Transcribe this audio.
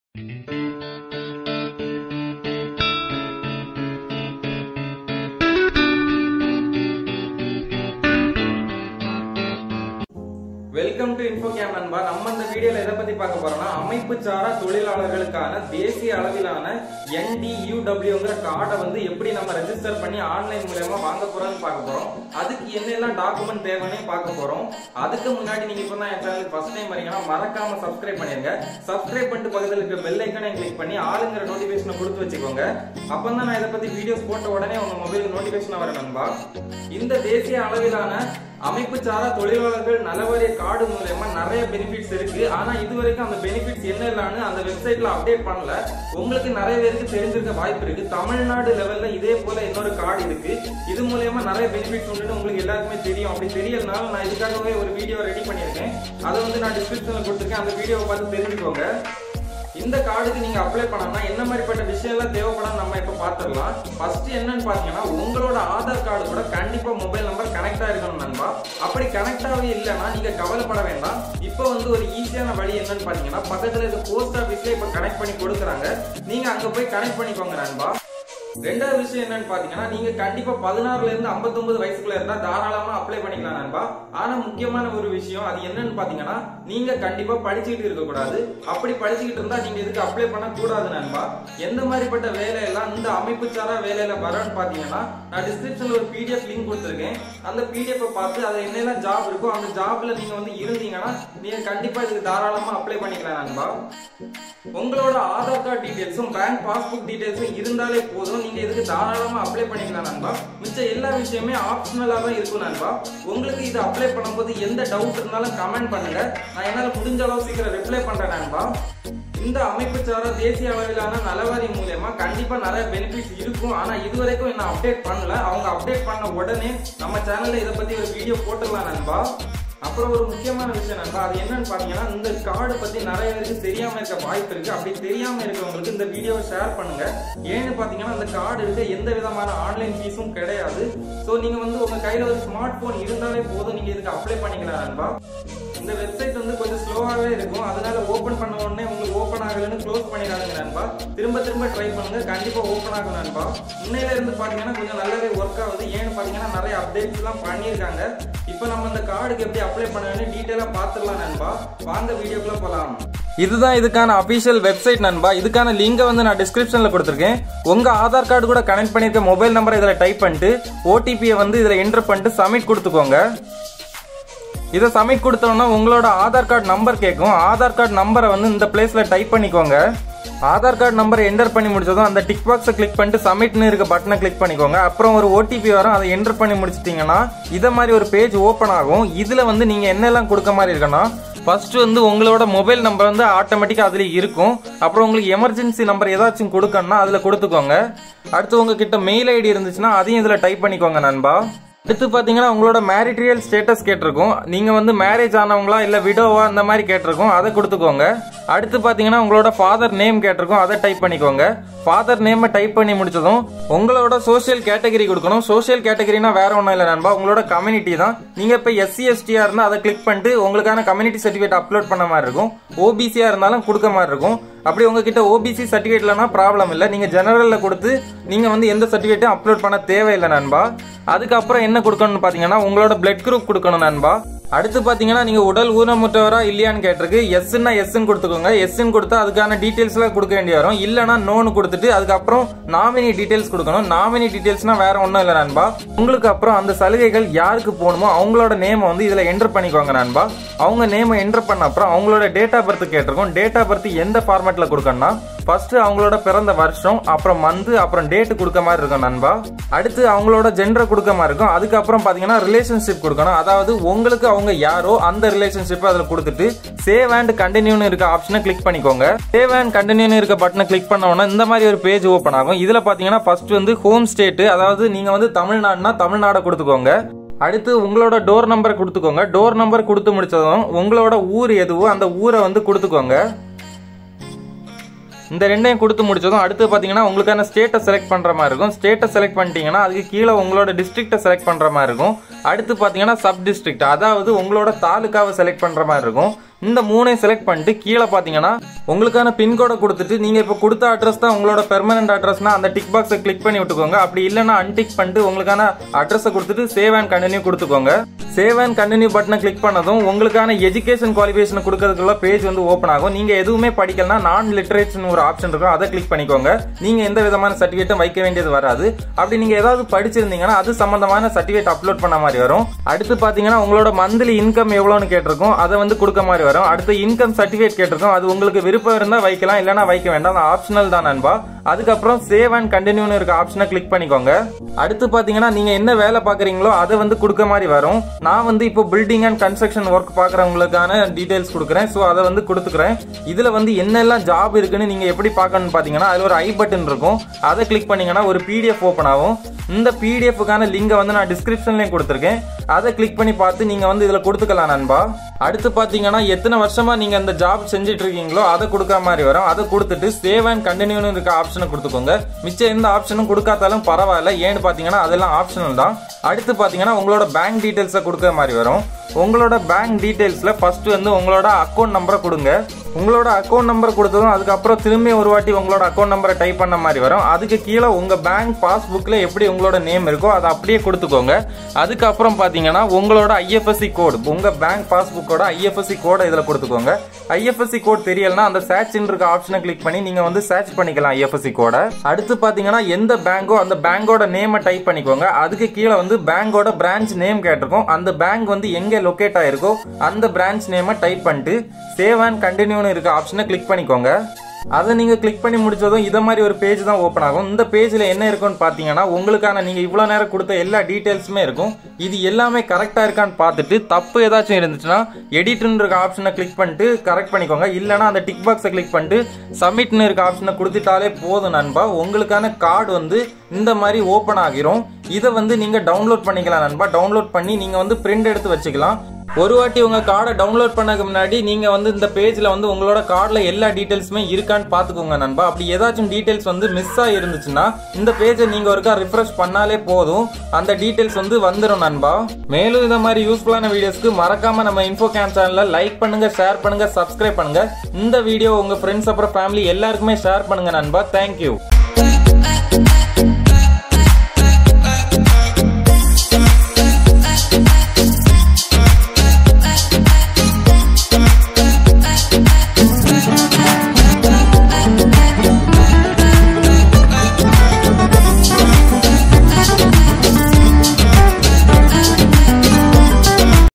welcome to info game நண்பா நம்ம இந்த வீடியோல எதை பத்தி பார்க்க போறோம்னா அமைப்பு சாரா தொழிலாளர்களுக்கான தேசிய அளவிலான NDUW-ங்கிற கார்டை வந்து எப்படி நம்ம ரெஜிஸ்டர் பண்ணி ஆன்லைன் மூலமா வாங்க போறோம்னு பார்க்க போறோம் அதுக்கு என்னெல்லாம் டாக்குமெண்ட் தேவைன்னு பார்க்க போறோம் அதுக்கு முன்னாடி நீங்க இப்போ தான் என் சேனலுக்கு ஃபர்ஸ்ட் டைம் வரீங்கன்னா மறக்காம சப்ஸ்கிரைப் பண்ணிருங்க சப்ஸ்கிரைப் பண்ணிட்டு பக்கத்துல இருக்க பெல் ஐக்கனை கிளிக் பண்ணி ஆளுங்கிற நோட்டிபிகேஷனை கொடுத்து வச்சுக்கோங்க அப்பதான் நான் இதை பத்தி வீடியோஸ் போட்ட உடனே உங்க மொபைலுக்கு நோட்டிபிகேஷன் வர நண்பா இந்த தேசிய அளவிலான அமைப்பு சாரா தொழிலாளர்கள் நலவாரிய கார்டு மூலயமா நிறைய பெனிஃபிட்ஸ் இருக்கு ஆனா இது வரைக்கும் அந்த பெனிஃபிட்ஸ் என்னெல்லாம்னு அந்த வெப்சைட்ல அப்டேட் பண்ணல உங்களுக்கு நிறைய பேருக்கு தெரிஞ்சிருக்க வாய்ப்பு இருக்கு தமிழ்நாடு லெவல்ல இதே போல இன்னொரு கார்டு இருக்கு இது மூலயமா நிறைய பெனிஃபிட்ஸ் உண்டுன்னு உங்களுக்கு எல்லாருக்குமே தெரியும் அப்படி தெரியறதுனால நான் இதுக்காகவே ஒரு வீடியோ ரெடி பண்ணியிருக்கேன் அதை வந்து நான் டிஸ்கிரிப்ஷன்ல கொடுத்துருக்கேன் அந்த வீடியோவை பார்த்து தெரிஞ்சுக்கோங்க இந்த கார்டுக்கு நீங்க அப்ளை பண்ணணும்னா என்ன மாதிரிப்பட்ட விஷயம் எல்லாம் தேவைப்படும் நம்ம இப்ப பாத்துடலாம் ஃபர்ஸ்ட் என்னன்னு பாத்தீங்கன்னா உங்களோட ஆதார் கார்டு கூட கண்டிப்பா மொபைல் நம்பர் கனெக்ட் ஆயிருக்கணும் நண்பா அப்படி கனெக்ட் ஆகவே இல்லைன்னா நீங்க கவலைப்பட வேண்டாம் இப்போ வந்து ஒரு ஈஸியான வழி என்னன்னு பாத்தீங்கன்னா பக்கத்துல இருக்க போஸ்ட் ஆபீஸ்ல இப்ப கனெக்ட் பண்ணி கொடுக்குறாங்க நீங்க அங்க போய் கனெக்ட் பண்ணிக்கோங்க நண்பா ரெண்டாவது விஷயம் என்னன்னு பாத்தீங்கன்னா நீங்க கண்டிப்பா பதினாறுல இருந்து 59 வயசுக்குள்ள இருந்தா தாராளமா அப்ளை பண்ணிக்கலாம் நண்பா ஆனா முக்கியமான ஒரு விஷயம் அது என்னன்னு பாத்தீங்கன்னா நீங்க கண்டிப்பா படிச்சுக்கிட்டு இருக்க கூடாது அப்படி படிச்சுக்கிட்டு இருந்தா நீங்க இதுக்கு அப்ளை பண்ண கூடாது நண்பா எந்த மாதிரிப்பட்ட வேலை எல்லாம் இந்த அமைப்பு சாரா வேலையில வரன்னு பாத்தீங்கன்னா நான் டிஸ்கிரிப்ஷன்ல ஒரு பிடிஎஃப் லிங்க் கொடுத்துருக்கேன் அந்த பிடிஎஃப் பார்த்து அது என்னெல்லாம் ஜாப் இருக்கோ அந்த ஜாப்ல நீங்க வந்து இருந்தீங்கன்னா நீங்க கண்டிப்பா இதுக்கு தாராளமா அப்ளை பண்ணிக்கலாம் நண்பா உங்களோட ஆதார் கார்டு டீடைல்ஸும் பேங்க் பாஸ்புக் டீடைல்ஸும் இருந்தாலே போதும் நீங்க இதுக்கு தாராளமா அப்ளை பண்ணிக்கலாம் நண்பா மிச்ச எல்லா விஷயமே ஆப்ஷனலா தான் இருக்கும் நண்பா உங்களுக்கு இது அப்ளை பண்ணும்போது எந்த டவுட் இருந்தாலும் கமெண்ட் பண்ணுங்க நான் என்னால முடிஞ்ச அளவு சீக்கிரம் ரிப்ளை பண்றேன் நண்பா இந்த அமைப்பு சாரா தேசிய அளவிலான நலவாரி மூலயமா கண்டிப்பா நிறைய பெனிஃபிட்ஸ் இருக்கும் ஆனா இதுவரைக்கும் என்ன அப்டேட் பண்ணல அவங்க அப்டேட் பண்ண உடனே நம்ம சேனல்ல இதை பத்தி ஒரு வீடியோ போட்டுடலாம் நண்பா அப்புறம் ஒரு முக்கியமான விஷயம் நண்பா அது என்னன்னு பாத்தீங்கன்னா இந்த கார்டு பத்தி நிறைய பேருக்கு தெரியாம இருக்க வாய்ப்பு இருக்கு அப்படி தெரியாம இருக்கிறவங்களுக்கு இந்த வீடியோவை ஷேர் பண்ணுங்க ஏன்னு பாத்தீங்கன்னா அந்த கார்டு இருக்க எந்த விதமான ஆன்லைன் ஃபீஸும் கிடையாது சோ நீங்க வந்து உங்க கையில ஒரு ஸ்மார்ட் போன் இருந்தாலே போதும் நீங்க இதுக்கு அப்ளை பண்ணிக்கலாம் நண்பா இந்த வெப்சைட் வந்து கொஞ்சம் ஸ்லோவாவே இருக்கும் அதனால ஓபன் பண்ண உடனே உங்களுக்கு ஓபன் ஆகலன்னு க்ளோஸ் பண்ணிடாதீங்க நண்பா திரும்ப திரும்ப ட்ரை பண்ணுங்க கண்டிப்பா ஓபன் ஆகும் நண்பா இன்னையில இருந்து பாத்தீங்கன்னா கொஞ்சம் நல்லாவே ஒர்க் ஆகுது ஏன்னு பாத்தீங்கன்னா நிறைய அப்டேட்ஸ் எல்லாம் பண்ணியிருக்காங்க இப்போ நம்ம இந்த கார்டுக்கு எப்படி அப்ளை பண்ணணும்னு டீட்டெயிலா பார்த்துடலாம் நண்பா வாங்க வீடியோக்குள்ள போலாம் இதுதான் இதுக்கான அபிஷியல் வெப்சைட் நண்பா இதுக்கான லிங்கை வந்து நான் டிஸ்கிரிப்ஷன்ல கொடுத்துருக்கேன் உங்க ஆதார் கார்டு கூட கனெக்ட் பண்ணிருக்க மொபைல் நம்பரை இதுல டைப் பண்ணிட்டு ஓடிபியை வந்து இதுல என்டர் பண்ணிட்டு சப்மிட் கொடுத்துக்கோங்க இதை சப்மிட் கொடுத்தோம்னா உங்களோட ஆதார் கார்டு நம்பர் கேட்கும் ஆதார் கார்டு நம்பரை வந்து இந்த பிளேஸ்ல டைப் பண்ணிக்கோங்க ஆதார் கார்டு நம்பரை என்டர் பண்ணி முடிச்சதும் அந்த டிக் பாக்ஸை கிளிக் பண்ணிட்டு சப்மிட்னு இருக்க பட்டனை கிளிக் பண்ணிக்கோங்க அப்புறம் ஒரு ஓடிபி வரும் அதை என்டர் பண்ணி முடிச்சிட்டீங்கன்னா இதை மாதிரி ஒரு பேஜ் ஓப்பன் ஆகும் இதுல வந்து நீங்க என்னெல்லாம் கொடுக்க மாதிரி இருக்குன்னா ஃபர்ஸ்ட் வந்து உங்களோட மொபைல் நம்பர் வந்து ஆட்டோமேட்டிக்கா அதுல இருக்கும் அப்புறம் உங்களுக்கு எமர்ஜென்சி நம்பர் ஏதாச்சும் கொடுக்கணும்னா அதுல கொடுத்துக்கோங்க அடுத்து உங்ககிட்ட மெயில் ஐடி இருந்துச்சுன்னா அதையும் இதுல டைப் பண்ணிக்கோங்க நண்பா அடுத்து பாத்தீங்கன்னா உங்களோட மேரிட்ரியல் ஸ்டேட்டஸ் கேட்டிருக்கும் நீங்க வந்து மேரேஜ் ஆனவங்களா இல்ல விடோவா அந்த மாதிரி கேட்டிருக்கும் அதை கொடுத்துக்கோங்க அடுத்து பாத்தீங்கன்னா உங்களோட ஃபாதர் நேம் கேட்டிருக்கும் அதை டைப் பண்ணிக்கோங்க ஃபாதர் நேம் டைப் பண்ணி முடிச்சதும் உங்களோட சோஷியல் கேட்டகரி கொடுக்கணும் சோஷியல் கேட்டகரினா வேற ஒன்றும் இல்லை நண்பா உங்களோட கம்யூனிட்டி தான் நீங்க இப்ப எஸ்சி எஸ்டியா இருந்தா அதை கிளிக் பண்ணிட்டு உங்களுக்கான கம்யூனிட்டி சர்டிஃபிகேட் அப்லோட் பண்ண மாதிரி இருக்கும் ஓபிசியா இருந்தாலும் கொடுக்க மாதிரி இருக்கும் அப்படி உங்ககிட்ட ஓபிசி சர்டிஃபிகேட் இல்லைனா ப்ராப்ளம் இல்லை நீங்க ஜெனரல்ல கொடுத்து நீங்க வந்து எந்த சர்டிஃபிகேட்டும் அப்லோட் பண்ண தேவையில்லை நண்பா அதுக்கப்புறம் என்ன கொடுக்கணும்னு பாத்தீங்கன்னா உங்களோட பிளட் குரூப் கொடுக்கணும் நண்பா அடுத்து பாத்தீங்கன்னா நீங்க உடல் ஊனமுற்றவரா இல்லையான்னு கேட்டிருக்கு எஸ்ன்னா எஸ்ன்னு கொடுத்துக்கோங்க எஸ்ன்னு கொடுத்தா அதுக்கான டீடைல்ஸ் எல்லாம் கொடுக்க வேண்டிய வரும் இல்லனா நோன்னு கொடுத்துட்டு அதுக்கப்புறம் நாமினி டீடைல்ஸ் கொடுக்கணும் நாமினி டீடைல்ஸ்னா வேற ஒன்றும் இல்லை நண்பா உங்களுக்கு அப்புறம் அந்த சலுகைகள் யாருக்கு போகணுமோ அவங்களோட நேமை வந்து இதுல என்டர் பண்ணிக்கோங்க நண்பா அவங்க நேமை என்டர் பண்ண அப்புறம் அவங்களோட டேட் ஆஃப் பர்த் கேட்டிருக்கும் டேட் ஆஃப் பர்த் எந்த ஃபார்மேட்ல கொடுக்கணும்னா ஃபர்ஸ்ட் அவங்களோட பிறந்த வருஷம் அப்புறம் மந்த் அப்புறம் டேட் கொடுக்க மாதிரி இருக்கும் நண்பா அடுத்து அவங்களோட ஜெண்டர் கொடுக்க மாதிரி இருக்கும் அதுக்கப்புறம் பாத்தீங்கன்னா ரிலேஷன்ஷிப் கொடுக்கணும் அதாவது உங்களுக்கு அவங்க யாரோ அந்த ரிலேஷன்ஷிப் அதுல கொடுத்துட்டு சேவ் அண்ட் கண்டினியூன்னு இருக்க ஆப்ஷனை கிளிக் பண்ணிக்கோங்க சேவ் அண்ட் கண்டினியூன்னு இருக்க பட்டனை கிளிக் பண்ண உடனே இந்த மாதிரி ஒரு பேஜ் ஓப்பன் ஆகும் இதுல பாத்தீங்கன்னா ஃபர்ஸ்ட் வந்து ஹோம் ஸ்டேட் அதாவது நீங்க வந்து தமிழ்நாடுனா தமிழ்நாடை கொடுத்துக்கோங்க அடுத்து உங்களோட டோர் நம்பர் கொடுத்துக்கோங்க டோர் நம்பர் கொடுத்து முடிச்சதும் உங்களோட ஊர் எதுவோ அந்த ஊரை வந்து கொடுத்துக்கோங்க இந்த ரெண்டையும் கொடுத்து முடிச்சதும் அடுத்து பார்த்தீங்கன்னா உங்களுக்கான ஸ்டேட்டை செலக்ட் பண்ணுற மாதிரி இருக்கும் ஸ்டேட்டை செலக்ட் பண்ணிட்டீங்கன்னா அதுக்கு கீழே உங்களோட டிஸ்ட்ரிக்ட்டை செலக்ட் பண்ணுற மாதிரி இருக்கும் அடுத்து பார்த்தீங்கன்னா சப் டிஸ்ட்ரிக்ட் அதாவது உங்களோட தாலுக்காவை செலக்ட் பண்ணுற மாதிரி இருக்கும் இந்த மூணையும் செலக்ட் பண்ணிட்டு கீழே பார்த்தீங்கன்னா உங்களுக்கான பின்கோடை கொடுத்துட்டு நீங்க இப்போ கொடுத்த அட்ரஸ் தான் உங்களோட பெர்மனன்ட் அட்ரஸ்னா அந்த டிக் பாக்ஸை கிளிக் பண்ணி விட்டுக்கோங்க அப்படி இல்லைன்னா அன்டிக் பண்ணிட்டு உங்களுக்கான அட்ரஸை கொடுத்துட்டு சேவ் அண்ட் கண்டினியூ கொடுத்துக்கோங்க சேவ் அண்ட் கண்டினியூ பட்டனை கிளிக் பண்ணதும் உங்களுக்கான எஜுகேஷன் குவாலிஃபிகேஷன் கொடுக்கறதுக்குள்ள பேஜ் வந்து ஓப்பன் ஆகும் நீங்க எதுவுமே படிக்கலனா நான் லிட்ரேச்சர் ஒரு ஆப்ஷன் இருக்கும் அதை கிளிக் பண்ணிக்கோங்க நீங்க எந்த விதமான சர்டிஃபிகேட்டும் வைக்க வேண்டியது வராது அப்படி நீங்க ஏதாவது படிச்சிருந்தீங்கன்னா அது சம்பந்தமான சர்டிஃபிகேட் அப்லோட் பண்ண மாதிரி வரும் அடுத்து பாத்தீங்கன்னா உங்களோட மந்த்லி இன்கம் எவ்வளோன்னு கேட்டிருக்கும் அதை வந்து கொடுக்க மாதிரி வரும் அடுத்து இன்கம் சர்டிஃபிகேட் கேட்டிருக்கும் அது உங்களுக்கு விருப்பம் இருந்தா வைக்கலாம் இல்லைன்னா வைக்க வேண்டாம் அது ஆப்ஷனல் தான் நண்பா அதுக்கப்புறம் சேவ் அண்ட் கண்டினியூன்னு இருக்க ஆப்ஷனை கிளிக் பண்ணிக்கோங்க அடுத்து பாத்தீங்கன்னா நீங்க என்ன வேலை பாக்குறீங்களோ அதை வந்து கொடுக்க மாதிரி வரும் நான் வந்து இப்போ பில்டிங் அண்ட் கன்ஸ்ட்ரக்ஷன் ஒர்க் பாக்குறவங்களுக்கான டீடைல்ஸ் கொடுக்குறேன் ஸோ அதை வந்து கொடுத்துக்கிறேன் இதுல வந்து என்னெல்லாம் ஜாப் இருக்குன்னு நீங்க எப்படி பார்க்கணும்னு பாத்தீங்கன்னா அதுல ஒரு ஐ பட்டன் இருக்கும் அதை கிளிக் பண்ணீங்கன்னா ஒரு பிடிஎஃப் ஓப்பன் ஆகும் இந்த பிடிஎஃப்க்கான லிங்கை வந்து நான் டிஸ்கிரிப்ஷன்லயும் கொடுத்துருக்கேன் அதை கிளிக் பண்ணி பார்த்து நீங்க வந்து இதுல கொடுத்துக்கலாம் நண்பா அடுத்து பாத்தீங்கன்னா எத்தனை வருஷமா நீங்க அந்த ஜாப் செஞ்சுட்டு இருக்கீங்களோ அதை கொடுக்குற மாதிரி வரும் அதை கொடுத்துட்டு சேவ் அண்ட் கண்டினியூன்னு இருக்க ஆப்ஷனை கொடுத்துக்கோங்க மிச்சம் எந்த ஆப்ஷனும் கொடுக்காதாலும் பரவாயில்ல ஏன்னு பாத்தீங்கன்னா அதெல்லாம் ஆப்ஷனல் தான் அடுத்து பாத்தீங்கன்னா உங்களோட பேங்க் டீடைல்ஸை கொடுக்குற மாதிரி வரும் உங்களோட பேங்க் டீடைல்ஸ்ல ஃபர்ஸ்ட் வந்து உங்களோட அக்கௌண்ட் நம்பரை கொடுங்க உங்களோட அக்கௌண்ட் நம்பர் கொடுத்ததும் அதுக்கப்புறம் திரும்பி ஒரு வாட்டி உங்களோட அக்கௌண்ட் நம்பரை டைப் பண்ண மாதிரி வரும் அதுக்கு கீழே உங்க பேங்க் பாஸ்புக்ல எப்படி உங்களோட நேம் இருக்கோ அதை அப்படியே கொடுத்துக்கோங்க அதுக்கப்புறம் பாத்தீங்கன்னா உங்களோட ஐஎஃப்எஸ்சி கோடு உங்க பேங்க் பாஸ்புக்கோட ஐஎஃப்எஸ்சி கோடை இதுல கொடுத்துக்கோங்க ஐஎஃப்எஸ்சி கோட் தெரியலனா அந்த சர்ச் இருக்க ஆப்ஷனை கிளிக் பண்ணி நீங்க வந்து சர்ச் பண்ணிக்கலாம் ஐஎஃப்எஸ்சி கோட அடுத்து பாத்தீங்கன்னா எந்த பேங்கோ அந்த பேங்கோட நேமை டைப் பண்ணிக்கோங்க அதுக்கு கீழே வந்து பேங்கோட பிரான்ச் நேம் கேட்டிருக்கும் அந்த பேங்க் வந்து எங்க லொகேட் ஆயிருக்கோ அந்த பிரான்ச் நேமை டைப் பண்ணிட்டு சேவ் அண்ட் கண்டினியூன்னு இருக்க ஆப்ஷனை கிளிக் பண்ணிக்கோங்க அதை நீங்க கிளிக் பண்ணி முடிச்சதும் இதை மாதிரி ஒரு பேஜ் தான் ஓப்பன் ஆகும் இந்த பேஜ்ல என்ன இருக்கும்னு பாத்தீங்கன்னா உங்களுக்கான நீங்க இவ்வளவு நேரம் கொடுத்த எல்லா டீடைல்ஸுமே இருக்கும் இது எல்லாமே கரெக்டா இருக்கான்னு பார்த்துட்டு தப்பு ஏதாச்சும் இருந்துச்சுன்னா எடிட்னு இருக்க ஆப்ஷனை கிளிக் பண்ணிட்டு கரெக்ட் பண்ணிக்கோங்க இல்லைன்னா அந்த டிக் பாக்ஸை கிளிக் பண்ணிட்டு சப்மிட்னு இருக்க ஆப்ஷனை கொடுத்துட்டாலே போதும் நண்பா உங்களுக்கான கார்டு வந்து இந்த மாதிரி ஓப்பன் ஆகிரும் இதை வந்து நீங்க டவுன்லோட் பண்ணிக்கலாம் நண்பா டவுன்லோட் பண்ணி நீங்க வந்து பிரிண்ட் எடுத்து வச்சுக்கலாம் ஒரு வாட்டி உங்க கார்டை டவுன்லோட் பண்ணதுக்கு முன்னாடி நீங்க வந்து இந்த பேஜ்ல வந்து உங்களோட கார்டுல எல்லா டீடைல்ஸுமே இருக்கான்னு பாத்துக்கோங்க நண்பா அப்படி ஏதாச்சும் டீடைல்ஸ் வந்து மிஸ் ஆயிருந்துச்சுன்னா இந்த பேஜை நீங்க ஒருக்கா ரிஃப்ரெஷ் பண்ணாலே போதும் அந்த டீடைல்ஸ் வந்து வந்துடும் நண்பா மேலும் இந்த மாதிரி யூஸ்ஃபுல்லான வீடியோஸ்க்கு மறக்காம நம்ம இன்ஃபோ கேம் சேனல்ல லைக் பண்ணுங்க ஷேர் பண்ணுங்க சப்ஸ்கிரைப் பண்ணுங்க இந்த வீடியோ உங்க ஃப்ரெண்ட்ஸ் அப்புறம் ஃபேமிலி எல்லாருக்குமே ஷேர் பண்ணுங்க நண்பா தேங்க்யூ